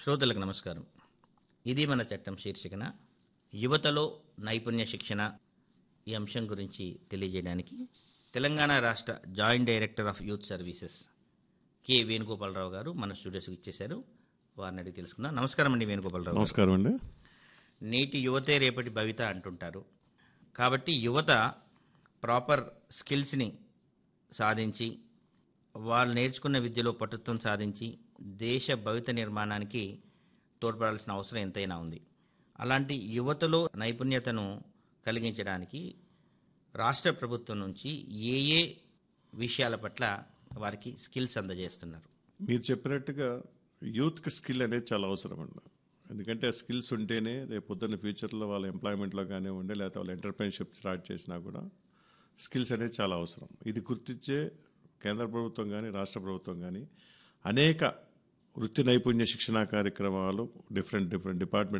శ్రోతలకు నమస్కారం ఇది మన చట్టం శీర్షికన యువతలో నైపుణ్య శిక్షణ ఈ అంశం గురించి తెలియజేయడానికి తెలంగాణ రాష్ట్ర joint director of youth services K Venugopalarao గారు మన స్టూడియోస్కి ఇచ్చేశారు వారిని అడిగి తెలుసుకుందాం నమస్కారం అండి వేణుగోపాలరావు గారు. నమస్కారం అండి నేటి యువతే రేపటి భవిత అంటుంటారు కాబట్టి యువత ప్రాపర్ స్కిల్స్ని సాధించి వాళ్ళు నేర్చుకున్న విద్యలో పటుత్వం సాధించి దేశ భవిత నిర్మాణానికి తోడ్పడాల్సిన అవసరం ఎంతైనా ఉంది అలాంటి యువతలో నైపుణ్యతను కలిగించడానికి రాష్ట్ర ప్రభుత్వం నుంచి ఏ ఏ విషయాల పట్ల వారికి స్కిల్స్ అందజేస్తున్నారు మీరు చెప్పినట్టుగా యూత్కి స్కిల్ అనేది చాలా అవసరం అండి ఎందుకంటే ఆ స్కిల్స్ ఉంటేనే రేపు పొద్దున్న ఫ్యూచర్లో వాళ్ళ ఎంప్లాయ్మెంట్లో కానివ్వండి లేకపోతే వాళ్ళ ఎంటర్ప్రైన్షిప్ స్టార్ట్ చేసినా కూడా స్కిల్స్ అనేది చాలా అవసరం ఇది గుర్తించే కేంద్ర ప్రభుత్వం కానీ రాష్ట్ర ప్రభుత్వం కానీ అనేక వృత్తి నైపుణ్య శిక్షణా కార్యక్రమాలు డిఫరెంట్ డిఫరెంట్ డిపార్ట్మెంట్